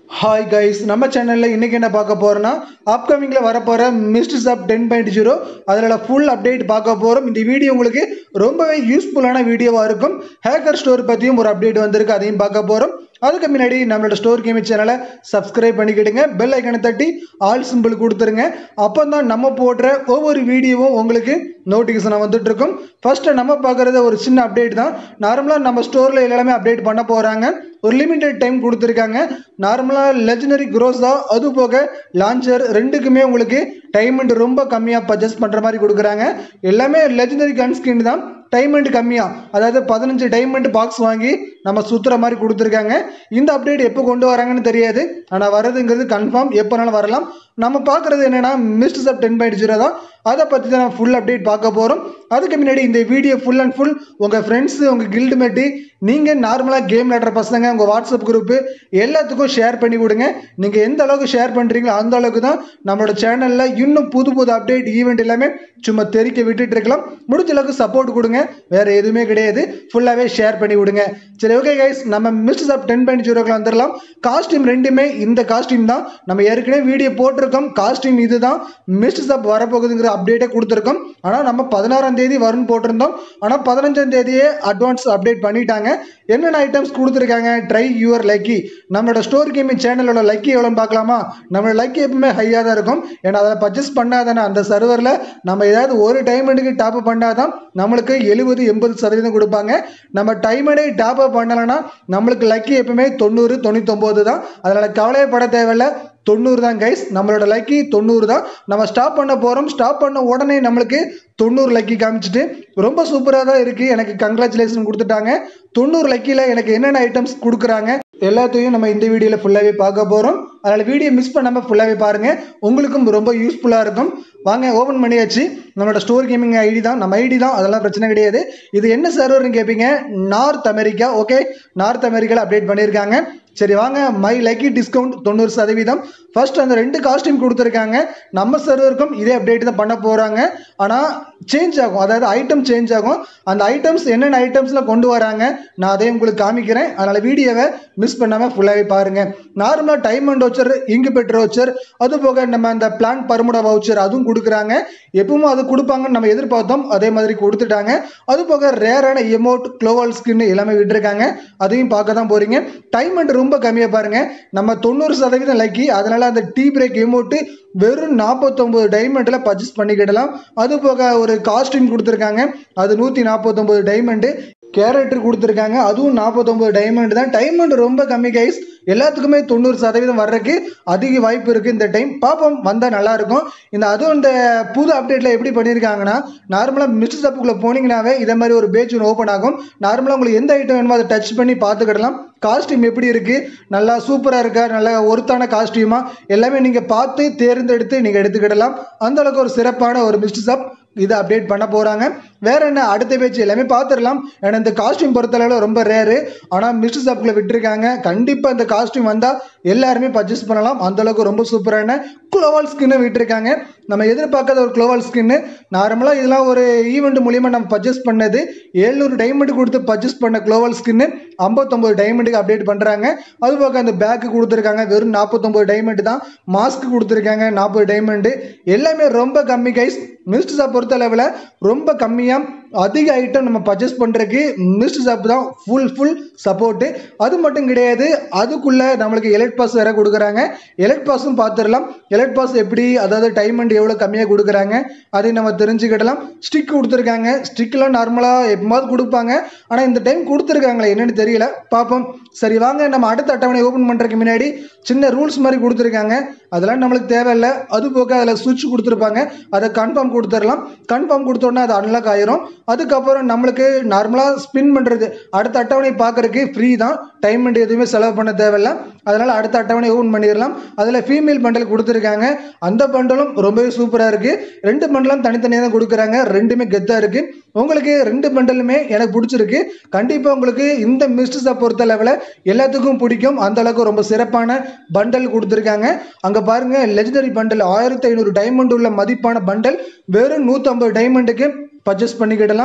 hi guys நம்ம சேனலில் இன்றைக்கி என்ன பார்க்க போகிறோன்னா அப்கமிங்கில் வரப்போகிற mysteries of ten point zero அதில் ஃபுல் அப்டேட் பார்க்க போகிறோம் இந்த வீடியோ உங்களுக்கு ரொம்பவே யூஸ்ஃபுல்லான வீடியோவாக இருக்கும் ஹேக்கர் ஸ்டோர் பற்றியும் ஒரு அப்டேட் வந்திருக்கு அதையும் பார்க்க போகிறோம் அதுக்கு முன்னாடி நம்மளோட ஸ்டோர் கேமி சேனலை சப்ஸ்கிரைப் பண்ணிக்கிடுங்க பெல் ஐக்கனை தட்டி ஆல் சிம்பிள் கொடுத்துருங்க அப்போ தான் நம்ம போடுற ஒவ்வொரு வீடியோவும் உங்களுக்கு நோட்டிஃபிகேஷன் வந்துட்டு இருக்கும் ஃபர்ஸ்ட் நம்ம பார்க்குறது ஒரு சின்ன அப்டேட் தான் நார்மலாக நம்ம ஸ்டோரில் எல்லாமே அப்டேட் பண்ண போகிறாங்க ஒரு லிமிடெட் டைம் கொடுத்துருக்காங்க நார்மலாக லெஜனரி க்ரோஸா அது போக லான்ச்சர் ரெண்டுக்குமே உங்களுக்கு டைமண்ட் ரொம்ப கம்மியாக பர்ச்சேஸ் பண்ணுற மாதிரி கொடுக்குறாங்க எல்லாமே லெஜனரி கன் ஸ்கின் தான் டைமண்ட் கம்மியாக அதாவது பதினஞ்சு டைமண்ட் பாக்ஸ் வாங்கி நம்ம சுற்றுற மாதிரி கொடுத்துருக்காங்க இந்த அப்டேட் எப்போ கொண்டு வராங்கன்னு தெரியாது ஆனால் வரதுங்கிறது கன்ஃபார்ம் எப்போனாலும் வரலாம் நம்ம பார்க்குறது என்னென்னா mysteries sub ten point zero தான் அதை பற்றி தான் நான் ஃபுல் அப்டேட் பார்க்க போகிறோம் அதுக்கு முன்னாடி இந்த வீடியோ ஃபுல் அண்ட் ஃபுல் உங்கள் ஃப்ரெண்ட்ஸு உங்கள் கில்டு மேட்டி நீங்கள் நார்மலாக கேம் விளையாடுற பசங்க உங்கள் வாட்ஸ்அப் குரூப்பு எல்லாத்துக்கும் ஷேர் பண்ணி விடுங்க நீங்கள் எந்த அளவுக்கு ஷேர் பண்ணுறீங்களோ அந்த அளவுக்கு தான் நம்மளோட சேனலில் இன்னும் புது புது அப்டேட் ஈவெண்ட் எல்லாமே சும்மா தெரிக்க விட்டுட்டு இருக்கலாம் முடிஞ்ச அளவுக்கு சப்போர்ட் கொடுங்க வேறு எதுவுமே கிடையாது ஃபுல்லாகவே ஷேர் பண்ணி விடுங்க சரி ஓகே கைஸ் நம்ம மிஸ்டர்ஸ் ஆஃப் டென் பாயிண்ட் ஜீரோக்கு வந்துடலாம் காஸ்டியூம் ரெண்டுமே இந்த காஸ்டியூம் தான் நம்ம ஏற்கனவே வீடியோ போட்டிருக்கோம் காஸ்டியூம் இது தான் மிஸ்டர்ஸ் ஆஃப் வரப்போகுதுங்கிற அப்டேட்டை கொடுத்துருக்கோம் ஆனால் நம்ம பதினாறாம் தேதி வரும்னு போட்டிருந்தோம் ஆனால் பதினஞ்சாம் தேதியே அட்வான்ஸ் அப்டேட் பண்ணிட்டாங்க என்னென்ன ஐட்டம்ஸ் கொடுத்துருக்காங்க ட்ரை யுவர் லக்கி நம்மளோட ஸ்டோர் கேமிங் சேனலோட லக்கி எவ்வளோன்னு பார்க்கலாமா நம்மளோட லக்கி எப்பவுமே ஹையாக தான் இருக்கும் ஏன்னா அதை பர்ச்சேஸ் பண்ணாதானே அந்த சர்வரில் நம்ம ஏதாவது ஒரு டைமண்டுக்கு டாப் பண்ணாதான் நம்மளுக்கு எழுபது எண்பது சதவீதம் கொடுப்பாங்க நம்ம டைமண்டே டாப் அப் பண்ணலைன்னா நம்மளுக்கு லக்கி எப்பவுமே தொண்ணூறு தொண்ணூத்தொம்பது தான் அதனால் கவலையப்பட தேவையில்லை தொண்ணூறு தான் கைஸ் நம்மளோட லக்கி தொண்ணூறு தான் நம்ம ஸ்டாப் பண்ண போகிறோம் ஸ்டாப் பண்ண உடனே நம்மளுக்கு தொண்ணூறு லக்கி காமிச்சிட்டு ரொம்ப சூப்பராக தான் இருக்குது எனக்கு கங்க்ராச்சுலேஷன் கொடுத்துட்டாங்க தொண்ணூறு லக்கியில் எனக்கு என்னென்ன ஐட்டம்ஸ் கொடுக்குறாங்க எல்லாத்தையும் நம்ம இந்த வீடியோவில் ஃபுல்லாகவே பார்க்க போகிறோம் அதனால் வீடியோ மிஸ் பண்ணாமல் ஃபுல்லாகவே பாருங்கள் உங்களுக்கும் ரொம்ப யூஸ்ஃபுல்லாக இருக்கும் வாங்க ஓப்பன் பண்ணியாச்சு நம்மளோட ஸ்டோர் கேமிங் ஐடி தான் நம்ம ஐடி தான் அதெல்லாம் பிரச்சனை கிடையாது இது என்ன சர்வர்னு கேட்பீங்க நார்த் அமெரிக்கா ஓகே நார்த் அமெரிக்காவில் அப்டேட் பண்ணியிருக்காங்க சரி வாங்க மை லக்கி டிஸ்கவுண்ட் தொண்ணூறு சதவீதம் ஃபர்ஸ்ட் அந்த ரெண்டு காஸ்டியூம் கொடுத்துருக்காங்க நம்ம சர்வருக்கும் இதே அப்டேட் தான் பண்ண போகிறாங்க ஆனால் சேஞ்ச் ஆகும் அதாவது ஐட்டம் சேஞ்ச் ஆகும் அந்த ஐட்டம்ஸ் என்னென்ன ஐட்டம்ஸில் கொண்டு வராங்க நான் அதையும் உங்களுக்கு காமிக்கிறேன் அதனால் வீடியோவை மிஸ் பண்ணாமல் ஃபுல்லாகவே பாருங்கள் நார்மலாக டைம் அண்ட் வச்சர் இங்கு பெட்ரு வச்சர் அது போக நம்ம அந்த பிளான் பர்முடா வவுச்சர் அதுவும் கொடுக்குறாங்க எப்பவும் அது கொடுப்பாங்கன்னு நம்ம எதிர்பார்த்தோம் அதே மாதிரி கொடுத்துட்டாங்க அது போக ரேரான எமோட் க்ளோவல் ஸ்கின் எல்லாமே விட்டுருக்காங்க அதையும் பார்க்க தான் போகிறீங்க டைம் அண்ட் ரொம்ப கம்மியாக பாருங்கள் நம்ம தொண்ணூறு சதவீதம் லக்கி அதனால் அந்த டீ பிரேக் எமோட்டு வெறும் நாற்பத்தொம்பது டைமண்டில் பர்ச்சேஸ் பண்ணிக்கிடலாம் அது போக ஒரு காஸ்டியூம் கொடுத்துருக்காங்க அது நூற்றி நாற்பத்தொம்பது டைமண்டு கேரக்டர் கொடுத்துருக்காங்க அதுவும் நாற்பத்தொம்பது டைமண்ட் தான் டைமண்ட் ரொம்ப கம்மி கைஸ் எல்லாத்துக்குமே தொண்ணூறு சதவீதம் வர்றதுக்கு அதிக வாய்ப்பு இருக்குது இந்த டைம் பார்ப்போம் வந்தால் நல்லாயிருக்கும் இந்த அதுவும் இந்த புது அப்டேட்டில் எப்படி பண்ணியிருக்காங்கன்னா நார்மலாக மிஸ்டர் சப்புக்குள்ளே போனீங்கன்னாவே இதே மாதிரி ஒரு பேஜ் ஒன்று ஓப்பன் ஆகும் நார்மலாக உங்களுக்கு எந்த ஐட்டம் வேணுமோ அதை டச் பண்ணி பார்த்துக்கிடலாம் காஸ்டியூம் எப்படி இருக்குது நல்லா சூப்பராக இருக்கா நல்ல ஒருத்தான காஸ்டியூமா எல்லாமே நீங்கள் பார்த்து தேர்ந்தெடுத்து நீங்கள் எடுத்துக்கிடலாம் அந்தளவுக்கு ஒரு சிறப்பான ஒரு மிஸ்டர் சப் இதை அப்டேட் பண்ண போகிறாங்க வேற என்ன அடுத்த பேச்சு எல்லாமே பார்த்துடலாம் ஏன்னா இந்த காஸ்டியூம் பொறுத்தளவில் ரொம்ப ரேரு ஆனால் மிஸ்டர் சப்பில் விட்டுருக்காங்க கண்டிப்பாக இந்த காஸ்டியூம் வந்தால் எல்லாருமே பர்ச்சேஸ் பண்ணலாம் அந்தளவுக்கு ரொம்ப சூப்பரான குளோவல் ஸ்கின்னு விட்டுருக்காங்க நம்ம எதிர்பார்க்காத ஒரு குளோவல் ஸ்கின்னு நார்மலாக இதெல்லாம் ஒரு ஈவெண்ட் மூலியமாக நம்ம பர்ச்சேஸ் பண்ணது ஏழ்நூறு டைமண்ட் கொடுத்து பர்ச்சேஸ் பண்ண குளோவல் ஸ்கின்னு ஐம்பத்தொம்பது டைமண்டுக்கு அப்டேட் பண்ணுறாங்க அது போக அந்த பேக்கு கொடுத்துருக்காங்க வெறும் நாற்பத்தொம்பது டைமண்ட் தான் மாஸ்க் கொடுத்துருக்காங்க நாற்பது டைமண்டு எல்லாமே ரொம்ப கம்மி கைஸ் மிஸ்டர் ஷாப் பொறுத்த அளவில் ரொம்ப கம்மியாக அதிக ஐட்டம் நம்ம பர்ச்சேஸ் பண்ணுறதுக்கு மிஸ்டர் ஷாப் தான் ஃபுல் ஃபுல் சப்போர்ட்டு அது மட்டும் கிடையாது அதுக்குள்ளே நம்மளுக்கு எலக்ட் பாஸ் வேறு கொடுக்குறாங்க எலக்ட் பாஸும் பார்த்துடலாம் எலக்ட் பாஸ் எப்படி அதாவது டைமண்ட் எவ்வளோ கம்மியாக கொடுக்குறாங்க அதையும் நம்ம தெரிஞ்சுக்கிடலாம் ஸ்டிக் கொடுத்துருக்காங்க ஸ்டிக்லாம் நார்மலாக எப்போது கொடுப்பாங்க ஆனால் இந்த டைம் கொடுத்துருக்காங்களே என்னென்னு தெரியல பார்ப்போம் சரி வாங்க நம்ம அடுத்த அட்டவணை ஓப்பன் பண்ணுறதுக்கு முன்னாடி சின்ன ரூல்ஸ் மாதிரி கொடுத்துருக்காங்க அதெல்லாம் நம்மளுக்கு தேவையில்லை அது போக அதில் சுவிட்ச் கொடுத்துருப்பாங்க அதை கன்ஃபார்ம் கொடுத்துடலாம் கன்ஃபார்ம் கொடுத்தோன்னா அது அன்லாக் ஆயிரும் அதுக்கப்புறம் நம்மளுக்கு நார்மலாக ஸ்பின் பண்ணுறது அடுத்த அட்டவணை பார்க்குறதுக்கு ஃப்ரீ தான் டைம் அண்ட் எதுவுமே செலவு பண்ண தேவையில்ல அதனால் அடுத்த அட்டவணை ஓப்பன் பண்ணிடலாம் அதில் ஃபீமேல் பண்டல் கொடுத்துருக்காங்க அந்த பண்டலும் ரொம்பவே சூப்பராக இருக்குது ரெண்டு பண்டலும் தனித்தனியாக தான் கொடுக்குறாங்க ரெண்டுமே கெத்தாக இருக்குது உங்களுக்கு ரெண்டு பண்டலுமே எனக்கு பிடிச்சிருக்கு கண்டிப்பாக உங்களுக்கு இந்த மிஸ்டர்ஸை பொறுத்த லெவலில் எல்லாத்துக்கும் பிடிக்கும் அந்த அளவுக்கு ரொம்ப சிறப்பான பண்டல் கொடுத்துருக்காங்க அங்கே பாருங்கள் லெஜனரி பண்டல் ஆயிரத்தி ஐநூறு டைமண்ட் உள்ள மதிப்பான பண்டல் வெறும் நூற்றம்பது டைமண்டுக்கு பர்ச்சேஸ் பண்ணிக்கிடலாம்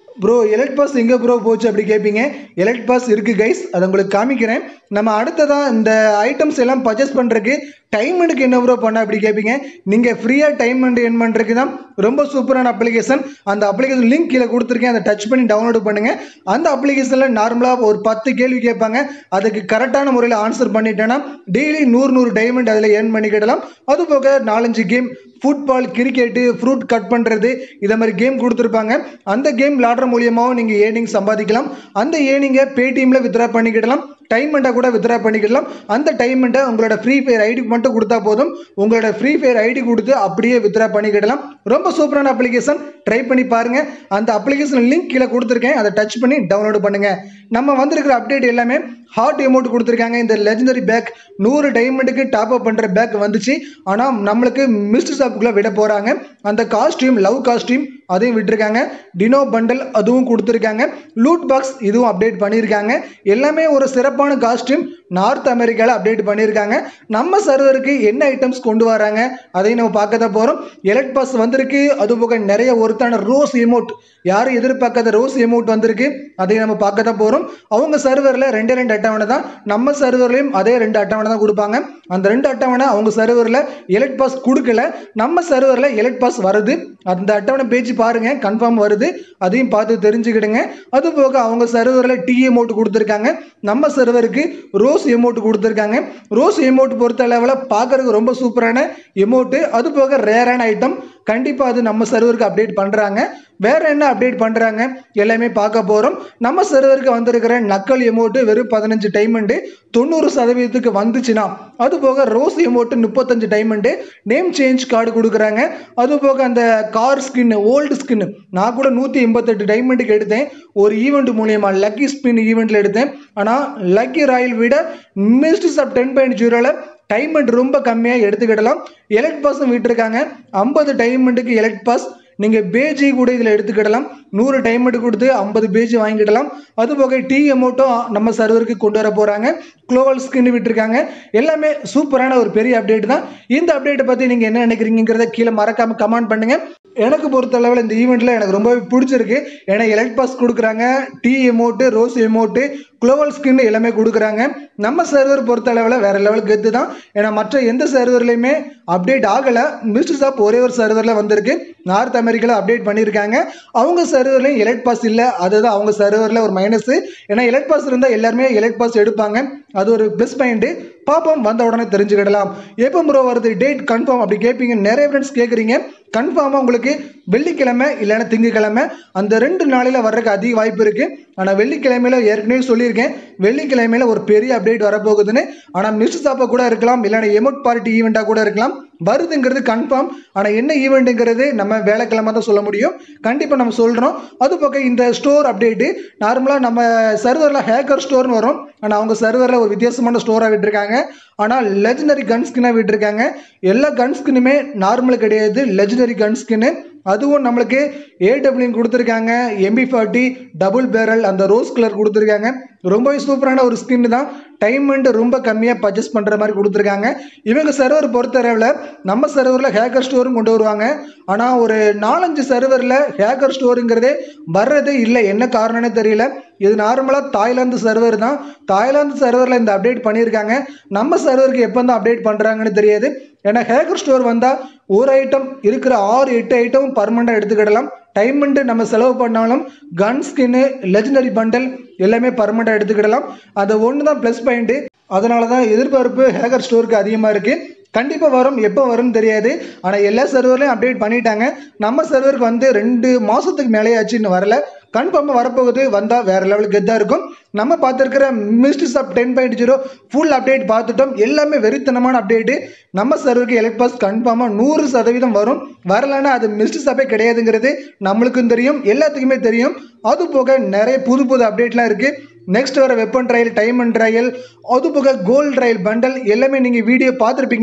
ப்ரோ எலக்ட் பாஸ் எங்கே ப்ரோ போச்சு அப்படி கேட்பீங்க எலக்ட் பாஸ் இருக்குது கைஸ் அதை உங்களுக்கு காமிக்கிறேன் நம்ம அடுத்ததாக இந்த ஐட்டம்ஸ் எல்லாம் பர்ச்சேஸ் பண்ணுறதுக்கு டைமண்டுக்கு என்ன ப்ரோ பண்ண அப்படி கேட்பீங்க நீங்கள் ஃப்ரீயாக டைமண்ட் என் பண்ணுறதுக்கு தான் ரொம்ப சூப்பரான அப்ளிகேஷன் அந்த அப்ளிகேஷன் லிங்க் கீழே கொடுத்துருக்கேன் அதை டச் பண்ணி டவுன்லோட் பண்ணுங்கள் அந்த அப்ளிகேஷனில் நார்மலாக ஒரு பத்து கேள்வி கேட்பாங்க அதுக்கு கரெக்டான முறையில் ஆன்சர் பண்ணிட்டேன்னா டெய்லி நூறு நூறு டைமண்ட் அதில் ஏர்ன் பண்ணிக்கிடலாம் அது போக நாலஞ்சு game football cricket fruit cut பண்ணுறது இதை மாதிரி கேம் கொடுத்துருப்பாங்க அந்த கேம் விளாடுற மூலியமாகவும் நீங்கள் ஏர்னிங் சம்பாதிக்கலாம் அந்த ஏர்னிங்கை பேடிஎம்மில் வித்ரா பண்ணிக்கிடலாம் டைமெண்ட்டை கூட வித்ரா பண்ணிக்கலாம் அந்த டைமெண்ட்டை உங்களோட ஃப்ரீ ஃபயர் ஐடிக்கு மட்டும் கொடுத்தா போதும் உங்களோட ஃப்ரீ ஃபயர் ஐடி கொடுத்து அப்படியே வித்ரா பண்ணிக்கிடலாம் ரொம்ப சூப்பரான அப்ளிகேஷன் ட்ரை பண்ணி பாருங்கள் அந்த அப்ளிகேஷன் லிங்க் கீழே கொடுத்துருக்கேன் அதை டச் பண்ணி டவுன்லோட் பண்ணுங்கள் நம்ம வந்திருக்கிற அப்டேட் எல்லாமே ஹாட் அமௌண்ட் கொடுத்துருக்காங்க இந்த லெஜெண்டரி பேக் நூறு டைமண்டுக்கு டாப் அப் பண்ணுற பேக் வந்துச்சு ஆனால் நம்மளுக்கு மிஸ்ட் ஷாப்புக்குள்ளே விட போகிறாங்க அந்த காஸ்டியூம் லவ் காஸ்டியூம் அதையும் விட்டுருக்காங்க டினோ பண்டல் அதுவும் கொடுத்துருக்காங்க லூட் பாக்ஸ் இதுவும் அப்டேட் பண்ணியிருக்காங்க எல்லாமே ஒரு சிறப்பான காஸ்டியூம் நார்த் அமெரிக்காவில் அப்டேட் பண்ணியிருக்காங்க நம்ம சர்வருக்கு என்ன ஐட்டம்ஸ் கொண்டு வராங்க அதையும் நம்ம பார்க்க தான் போகிறோம் எலக்ட் பாஸ் வந்திருக்கு அது போக நிறைய ஒருத்தான ரோஸ் எமௌண்ட் யாரும் எதிர்பார்க்காத ரோஸ் எமௌண்ட் வந்திருக்கு அதையும் நம்ம பார்க்க தான் போகிறோம் அவங்க சர்வரில் ரெண்டே ரெண்டு அட்டவணை தான் நம்ம சர்வர்லேயும் அதே ரெண்டு அட்டவணை தான் கொடுப்பாங்க அந்த ரெண்டு அட்டவணை அவங்க சர்வரில் எலக்ட் பாஸ் கொடுக்கல நம்ம சர்வரில் எலக்ட் பாஸ் வருது அந்த அட்டவணை பேச்சு பாருங்க கன்ஃபார்ம் வருது அதையும் பார்த்து தெரிஞ்சுக்கிடுங்க அது போக அவங்க சர்வரில் டி எமௌண்ட் கொடுத்துருக்காங்க நம்ம சர்வருக்கு ரோஸ் எமௌண்ட் கொடுத்துருக்காங்க ரோஸ் எமௌண்ட் பொறுத்த அளவில் பார்க்கறதுக்கு ரொம்ப சூப்பரான எமௌண்ட்டு அது போக ரேரான ஐட்டம் கண்டிப்பாக அது நம்ம சர்வருக்கு அப்டேட் பண்ணுறாங்க வேற என்ன அப்டேட் பண்ணுறாங்க எல்லாமே பார்க்க போகிறோம் நம்ம சர்வருக்கு வந்திருக்கிற நக்கல் எமௌண்ட்டு வெறும் பதினஞ்சு டைமண்டு தொண்ணூறு சதவீதத்துக்கு வந்துச்சுன்னா அது போக ரோஸ் எமௌண்ட்டு முப்பத்தஞ்சு டைமண்டு நேம் சேஞ்ச் கார்டு கொடுக்குறாங்க அது போக அந்த கார் ஸ்கின் ஓல்டு ஸ்கின் நான் கூட நூற்றி எண்பத்தெட்டு டைமண்டுக்கு எடுத்தேன் ஒரு ஈவெண்ட் மூலியமா லக்கி ஸ்பின் ஈவெண்ட்டில் எடுத்தேன் ஆனால் லக்கி ராயல் விட மிஸ்ட் சப் டென் பாயிண்ட் ஜீரோவில் டைமண்ட் ரொம்ப கம்மியாக எடுத்துக்கிடலாம் எலக்ட் பாஸும் விட்டுருக்காங்க ஐம்பது டைமண்டுக்கு எலக்ட் பாஸ் நீங்கள் பேஜி கூட இதில் எடுத்துக்கிடலாம் நூறு டைமண்ட் கொடுத்து ஐம்பது பேஜ் வாங்கிடலாம் அது போக டி அமௌண்ட்டும் நம்ம சர்வருக்கு கொண்டு வர போகிறாங்க குளோபல் ஸ்கின் விட்டுருக்காங்க எல்லாமே சூப்பரான ஒரு பெரிய அப்டேட் தான் இந்த அப்டேட்டை பற்றி நீங்கள் என்ன நினைக்கிறீங்கிறத கீழே மறக்காமல் கமெண்ட் பண்ணுங்கள் எனக்கு பொறுத்த அளவில் இந்த ஈவெண்ட்டில் எனக்கு ரொம்பவே பிடிச்சிருக்கு ஏன்னா எலக்ட் பாஸ் கொடுக்குறாங்க டி amount rose amount global skin எல்லாமே கொடுக்குறாங்க நம்ம சர்வர் பொறுத்த அளவில் வேற லெவலுக்கு கெத்து தான் ஏன்னா மற்ற எந்த சர்வர்லையுமே அப்டேட் ஆகலை மிஸ்ட் ஷாப் ஒரே ஒரு சர்வரில் வந்திருக்கு நார்த் அமெரிக்காவில் அப்டேட் பண்ணியிருக்காங்க அவங்க சர்வர்லையும் எலக்ட் பாஸ் இல்லை அதுதான் அவங்க சர்வரில் ஒரு மைனஸ் ஏன்னா எலக்ட் பாஸ் இருந்தால் எல்லாருமே எலக்ட் பாஸ் எடுப்பாங்க அது ஒரு ப்ளஸ் பாயிண்ட்டு பார்ப்போம் வந்த உடனே தெரிஞ்சுக்கிடலாம் எப்போ ப்ரோ வருது டேட் கன்ஃபார்ம் அப்படி கேட்பீங்க நிறைய ஃப்ரெண்ட்ஸ் கேட்குறீங்க கன்ஃபார்மாக உங்களுக்கு வெள்ளிக்கிழமை இல்லைன்னா திங்கக்கிழமை அந்த ரெண்டு நாளையில் வர்றதுக்கு அதிக வாய்ப்பு இருக்குது ஆனால் வெள்ளிக்கிழமையில ஏற்கனவே சொல்லியிருக்கேன் வெள்ளிக்கிழமையில ஒரு பெரிய அப்டேட் வரப்போகுதுன்னு ஆனால் மிஸ் சாப்பா கூட இருக்கலாம் இல்லைன்னா எமோட் பார்ட்டி ஈவெண்ட்டாக கூட இருக்கலாம் வருதுங்கிறது கன்ஃபார்ம் ஆனால் என்ன ஈவெண்ட்டுங்கிறது நம்ம வேலைக்கிழமை தான் சொல்ல முடியும் கண்டிப்பாக நம்ம சொல்கிறோம் அது போக இந்த ஸ்டோர் அப்டேட்டு நார்மலாக நம்ம சர்வரில் ஹேக்கர் ஸ்டோர்னு வரும் ஆனால் அவங்க சர்வரில் ஒரு வித்தியாசமான ஸ்டோராக விட்டுருக்காங்க ஆனால் லெஜனரி கன் ஸ்கின்னாக விட்டுருக்காங்க எல்லா கன் ஸ்கின்னுமே நார்மல் கிடையாது லெஜனரி கன் ஸ்கின்னு அதுவும் நம்மளுக்கு ஏடபிள்யூ கொடுத்துருக்காங்க எம்பி ஃபார்ட்டி டபுள் பேரல் அந்த ரோஸ் கலர் கொடுத்துருக்காங்க ரொம்பவே சூப்பரான ஒரு ஸ்கின் தான் டைமண்ட் ரொம்ப கம்மியாக பர்ச்சேஸ் பண்ணுற மாதிரி கொடுத்துருக்காங்க இவங்க சர்வர் பொறுத்தளவில் நம்ம சர்வரில் ஹேக்கர் ஸ்டோரும் கொண்டு வருவாங்க ஆனால் ஒரு நாலஞ்சு சர்வரில் ஹேக்கர் ஸ்டோருங்கிறதே வர்றதே இல்லை என்ன காரணம்னே தெரியல இது நார்மலாக தாய்லாந்து சர்வர் தான் தாய்லாந்து சர்வரில் இந்த அப்டேட் பண்ணியிருக்காங்க நம்ம சர்வருக்கு எப்போ தான் அப்டேட் பண்ணுறாங்கன்னு தெரியாது ஏன்னா ஹேக்கர் ஸ்டோர் வந்தால் ஒரு ஐட்டம் இருக்கிற ஆறு எட்டு ஐட்டம் பர்மனெண்ட்டாக எடுத்துக்கிடலாம் டைமண்டு நம்ம செலவு பண்ணாலும் கன் ஸ்கின்னு லெஜனரி பண்டல் எல்லாமே பர்மனெண்ட்டாக எடுத்துக்கிடலாம் அது ஒன்று தான் ப்ளஸ் பாயிண்ட்டு அதனால தான் எதிர்பார்ப்பு ஹேக்கர் ஸ்டோருக்கு அதிகமாக இருக்குது கண்டிப்பாக வரும் எப்போ வரும்னு தெரியாது ஆனால் எல்லா சர்வர்லையும் அப்டேட் பண்ணிட்டாங்க நம்ம சர்வருக்கு வந்து ரெண்டு மாதத்துக்கு மேலே ஆச்சு இன்னும் வரல கன்ஃபார்மாக வரப்போகுது வந்தால் வேறு லெவலுக்கு கெத்தாக இருக்கும் நம்ம பார்த்துருக்கிற mystery sub ten point zero full update பார்த்துட்டோம் எல்லாமே வெறித்தனமான அப்டேட்டு நம்ம சர்வருக்கு எலக்ட் பாஸ் கன்ஃபார்மாக நூறு சதவீதம் வரும் வரலைன்னா அது மிஸ்ட் சப்பே கிடையாதுங்கிறது நம்மளுக்கும் தெரியும் எல்லாத்துக்குமே தெரியும் அது போக நிறைய புது புது அப்டேட்லாம் இருக்குது நெக்ஸ்ட் வர weapon trial time and trial அது போக கோல்ட் ட்ரையல் பண்டல் எல்லாமே நீங்கள் வீடியோ பார்த்துருப்பீங்க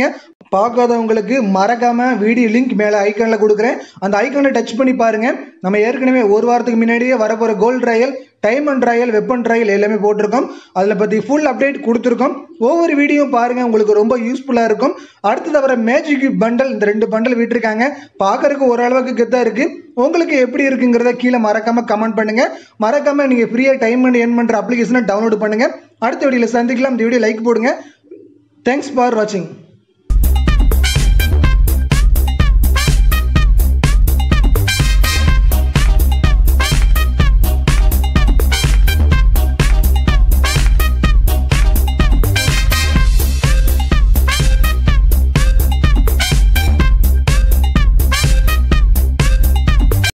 பார்க்காதவங்களுக்கு மறக்காமல் வீடியோ லிங்க் மேலே ஐக்கானில் கொடுக்குறேன் அந்த ஐக்கானை டச் பண்ணி பாருங்கள் நம்ம ஏற்கனவே ஒரு வாரத்துக்கு முன்னாடியே வரப்போகிற gold trial time and trial weapon trial எல்லாமே போட்டிருக்கோம் அதில் பற்றி ஃபுல் அப்டேட் கொடுத்துருக்கோம் ஒவ்வொரு வீடியோ பாருங்கள் உங்களுக்கு ரொம்ப யூஸ்ஃபுல்லாக இருக்கும் அடுத்தது வர மேஜிக் பண்டல் இந்த ரெண்டு பண்டல் விட்டுருக்காங்க பார்க்கறதுக்கு ஓரளவுக்கு கெத்தாக இருக்குது உங்களுக்கு எப்படி இருக்குங்கிறத கீழே மறக்காமல் கமெண்ட் பண்ணுங்கள் மறக்காமல் நீங்கள் ஃப்ரீயாக டைம் அண்ட் என் பண்ணுற அப்ளிகேஷனை டவுன்லோட் பண்ணுங்கள் அடுத்த வீடியோவில் சந்திக்கலாம் இந்த வீடியோ லைக் போடுங்க தேங்க்ஸ் ஃபார் வாட்சிங்